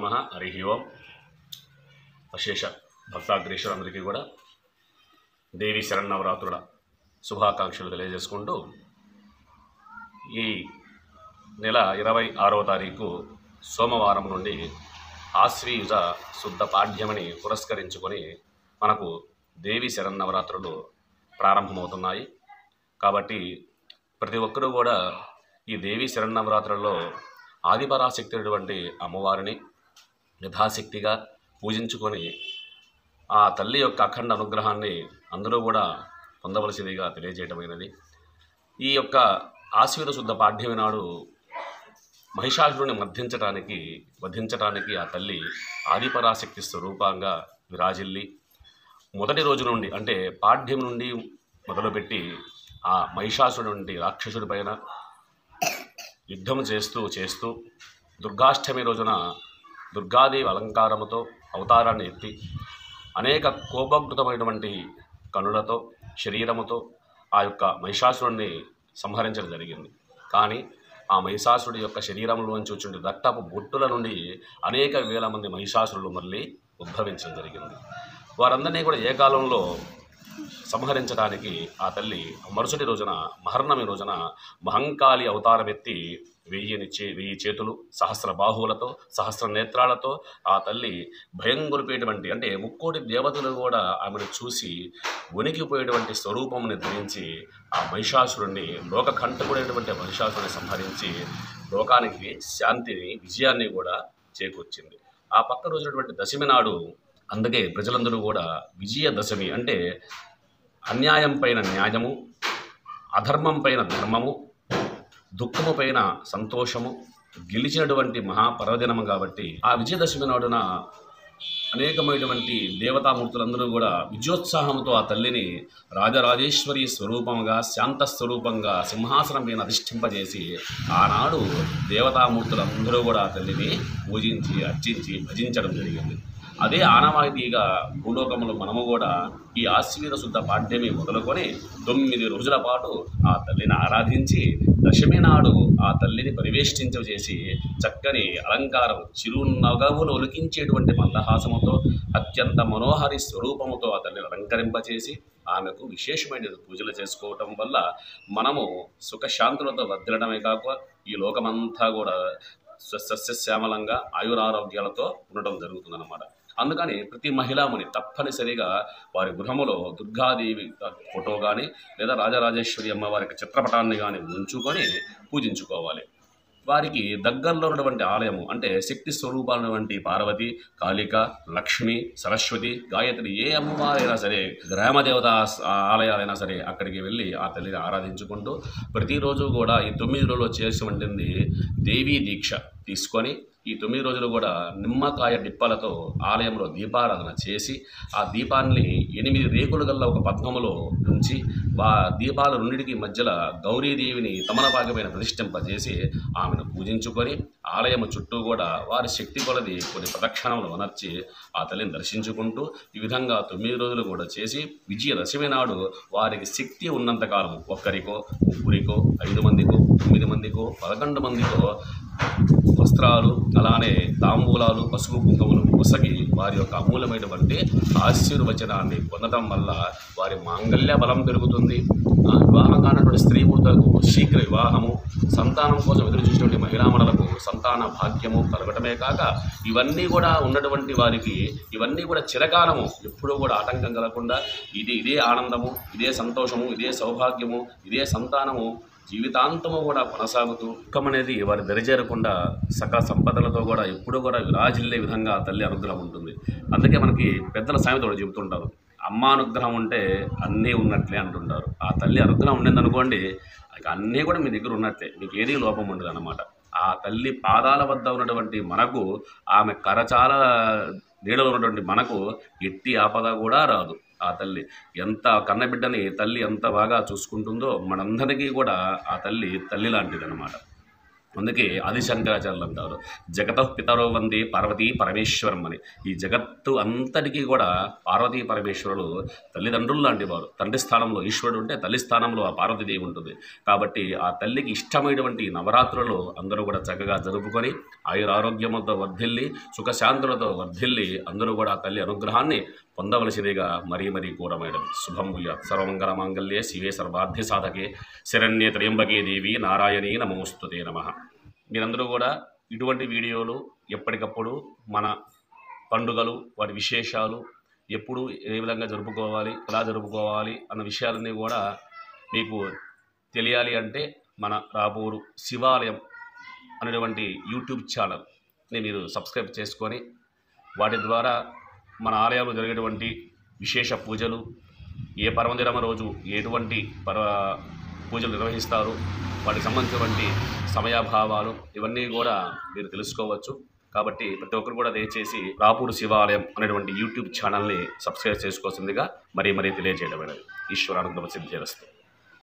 నమ హరి ఓం అశేష భక్తాగ్రేశ్వరందరికీ కూడా దేవి శరన్నవరాత్రుల శుభాకాంక్షలు తెలియజేసుకుంటూ ఈ నెల ఇరవై ఆరవ తారీఖు సోమవారం నుండి ఆశ్వీయుజ శుద్ధ పాఠ్యమని పురస్కరించుకొని మనకు దేవి శరన్నవరాత్రులు ప్రారంభమవుతున్నాయి కాబట్టి ప్రతి ఒక్కరూ కూడా ఈ దేవి శరన్నవరాత్రుల్లో ఆదిపరాశక్తి అయినటువంటి అమ్మవారిని యథాశక్తిగా పూజించుకొని ఆ తల్లి యొక్క అఖండ అనుగ్రహాన్ని అందరూ కూడా పొందవలసిందిగా తెలియజేయటమైనది ఈ యొక్క ఆశ్వీర శుద్ధ పాఠ్యమి నాడు మహిషాసురుని మర్ధించటానికి వధించటానికి ఆ తల్లి ఆదిపరాశక్తి స్వరూపంగా విరాజిల్లి మొదటి రోజు నుండి అంటే పాఠ్యం నుండి మొదలుపెట్టి ఆ మహిషాసురుడి నుండి రాక్షసుడి పైన యుద్ధం చేస్తూ చేస్తూ దుర్గాష్టమి రోజున దుర్గాదేవి అలంకారముతో అవతారాన్ని ఎత్తి అనేక కోపకృతమైనటువంటి కనులతో శరీరముతో ఆ యొక్క మహిషాసురుణ్ణి సంహరించడం జరిగింది కానీ ఆ మహిషాసురుడి యొక్క శరీరంలోంచి వచ్చిన రక్తపు బొట్టుల నుండి అనేక వేల మంది మహిషాసురులు మళ్ళీ ఉద్భవించడం జరిగింది వారందరినీ కూడా ఏ కాలంలో సంహరించడానికి ఆ తల్లి మరుసటి రోజున మహర్ణమి రోజున మహంకాళి అవతారం ఎత్తి వెయ్యిని చే వెయ్యి చేతులు సహస్ర బాహువులతో సహస్ర నేత్రాలతో ఆ తల్లి భయం గొలిపేటువంటి అంటే ముక్కోటి దేవతలు కూడా ఆమెను చూసి వణికిపోయేటువంటి స్వరూపముని ధరించి ఆ మహిషాసురుణ్ణి లోకకంఠకుడైనటువంటి మహిషాసురుని సంహరించి లోకానికి శాంతిని విజయాన్ని కూడా చేకూర్చింది ఆ పక్క రోజునటువంటి దశమి నాడు అందుకే ప్రజలందరూ కూడా విజయదశమి అంటే అన్యాయం పైన న్యాయము అధర్మం పైన ధర్మము దుఃఖము పైన సంతోషము గెలిచినటువంటి మహాపర్వదినము కాబట్టి ఆ విజయదశమి నాడున అనేకమైనటువంటి దేవతామూర్తులందరూ కూడా విజయోత్సాహంతో ఆ తల్లిని రాజరాజేశ్వరి స్వరూపంగా శాంత స్వరూపంగా సింహాసనం మీద అధిష్ఠింపజేసి ఆనాడు దేవతామూర్తులందరూ కూడా ఆ తల్లిని పూజించి అర్చించి భజించడం జరిగింది అదే ఆనవాయితీగా భూలోకములు మనము కూడా ఈ ఆశ్వీర శుద్ధ పాఠ్యమి మొదలుకొని తొమ్మిది రోజుల పాటు ఆ తల్లిని ఆరాధించి దశమి నాడు ఆ తల్లిని పరివేష్టించచేసి చక్కని అలంకారం చిరునగవులు ఒలికించేటువంటి మందహాసముతో అత్యంత మనోహరి స్వరూపముతో ఆ తల్లిని అలంకరింపచేసి ఆమెకు విశేషమైన పూజలు చేసుకోవటం వల్ల మనము సుఖశాంతులతో వర్ధిల్లడమే కాక ఈ లోకమంతా కూడా సస్యశ్యామలంగా ఆయురారోగ్యాలతో ఉండటం జరుగుతుందన్నమాట అందుకని ప్రతి మహిళాముని తప్పనిసరిగా వారి గృహములో దుర్గాదేవి ఫోటో కానీ లేదా రాజరాజేశ్వరి అమ్మవారికి చిత్రపటాన్ని కానీ ఉంచుకొని పూజించుకోవాలి వారికి దగ్గరలో ఉన్నటువంటి ఆలయము అంటే శక్తి స్వరూపాలైనటువంటి పార్వతి కాళిక లక్ష్మి సరస్వతి గాయత్రి ఏ అమ్మవారైనా సరే గ్రామదేవత ఆలయాలైనా సరే అక్కడికి వెళ్ళి ఆ తల్లిని ఆరాధించుకుంటూ ప్రతిరోజు కూడా ఈ తొమ్మిది రోజుల్లో చేసి ఉంటుంది దేవీ దీక్ష తీసుకొని ఈ తొమ్మిది రోజులు కూడా నిమ్మకాయ డిప్పలతో ఆలయంలో దీపారాధన చేసి ఆ దీపాన్ని ఎనిమిది రేకులు గల్ల ఒక పద్మములో ఉంచి ఆ దీపాల రెండింటికి మధ్యలో గౌరీదేవిని తమలపాకమైన ప్రతిష్ఠింపజేసి ఆమెను పూజించుకొని ఆలయము చుట్టూ కూడా వారి శక్తి కొలది కొన్ని ప్రదక్షిణములు వనర్చి ఆ తల్లిని దర్శించుకుంటూ ఈ విధంగా తొమ్మిది రోజులు కూడా చేసి విజయదశమి నాడు వారికి శక్తి ఉన్నంతకాలం ఒక్కరికో ముగ్గురికో ఐదు మందికో తొమ్మిది మందికో పదకొండు మందికో వస్త్రాలు అలానే తాంబూలాలు పసుపు కుంకుమలు ముసగి వారి యొక్క అమూలమైనటువంటి ఆశీర్వచనాన్ని పొందడం వల్ల వారి మాంగల్య బలం పెరుగుతుంది ఆ వివాహం కానటువంటి స్త్రీ పురుషులకు శీఘ్ర వివాహము సంతానం కోసం ఎదురు చూసినటువంటి మహిళామణులకు సంతాన భాగ్యము కలగటమే కాక ఇవన్నీ కూడా ఉన్నటువంటి వారికి ఇవన్నీ కూడా చిరకాలము ఎప్పుడూ కూడా ఆటంకం కలగకుండా ఇది ఇదే ఆనందము ఇదే సంతోషము ఇదే సౌభాగ్యము ఇదే సంతానము జీవితాంతము కూడా కొనసాగుతూ దుఃఖం అనేది వారి దరిచేరకుండా సకల సంపదలతో కూడా ఎప్పుడూ కూడా విరాజిల్లే విధంగా ఆ తల్లి అనుగ్రహం ఉంటుంది అందుకే మనకి పెద్దల సామెత కూడా చెబుతుంటారు అమ్మ అనుగ్రహం ఉంటే అన్నీ ఉన్నట్లే అంటుంటారు ఆ తల్లి అనుగ్రహం ఉండిందనుకోండి ఇక అన్నీ కూడా మీ దగ్గర ఉన్నట్లే మీకు ఏదీ లోపం ఉండదు అన్నమాట ఆ తల్లి పాదాల వద్ద ఉన్నటువంటి మనకు ఆమె కరచాల నీడలో ఉన్నటువంటి మనకు ఎట్టి ఆపద కూడా రాదు ఆ తల్లి ఎంత కన్నబిడ్డని తల్లి ఎంత బాగా చూసుకుంటుందో మనందరికీ కూడా ఆ తల్లి తల్లి లాంటిది అనమాట అందుకే ఆదిశంకరాచార్యులు అంటారు జగత పితరో వందే పార్వతీ పరమేశ్వరం అని ఈ జగత్తు అంతటికీ కూడా పార్వతీ పరమేశ్వరులు తల్లిదండ్రులు లాంటి వారు తండ్రి స్థానంలో ఈశ్వరుడు ఉంటే తల్లి స్థానంలో ఆ పార్వతీదేవి ఉంటుంది కాబట్టి ఆ తల్లికి ఇష్టమైనటువంటి నవరాత్రులు అందరూ కూడా చక్కగా జరుపుకొని ఆయుర ఆరోగ్యములతో వర్ధిల్లి సుఖశాంతులతో వర్ధిల్లి అందరూ కూడా ఆ తల్లి అనుగ్రహాన్ని పొందవలసినదిగా మరీ మరీ కూరమేయడం శుభం భూయాత్ సర్వమంగళ మాంగళ్యే శివే సర్వాధ్య సాధకే శరణ్యే త్రయంబకే దేవి నారాయణీ నమోస్తుతే నమ మీరందరూ కూడా ఇటువంటి వీడియోలు ఎప్పటికప్పుడు మన పండుగలు వాటి విశేషాలు ఎప్పుడు ఏ విధంగా జరుపుకోవాలి ఎలా జరుపుకోవాలి అన్న విషయాలన్నీ కూడా మీకు తెలియాలి అంటే మన రాబూరు శివాలయం అనేటువంటి యూట్యూబ్ ఛానల్ని మీరు సబ్స్క్రైబ్ చేసుకొని వాటి ద్వారా మన ఆలయంలో జరిగేటువంటి విశేష పూజలు ఏ పర్వదినమ రోజు ఎటువంటి పర పూజలు నిర్వహిస్తారు వాటికి సంబంధించినటువంటి సమయాభావాలు ఇవన్నీ కూడా మీరు తెలుసుకోవచ్చు కాబట్టి ప్రతి ఒక్కరు కూడా దయచేసి రాపూర్ శివాలయం అనేటువంటి యూట్యూబ్ ఛానల్ని సబ్స్క్రైబ్ చేసుకోవాల్సిందిగా మరీ మరీ తెలియజేయడమైనది ఈశ్వరానుగ్రహ సిద్ధి చేస్తుంది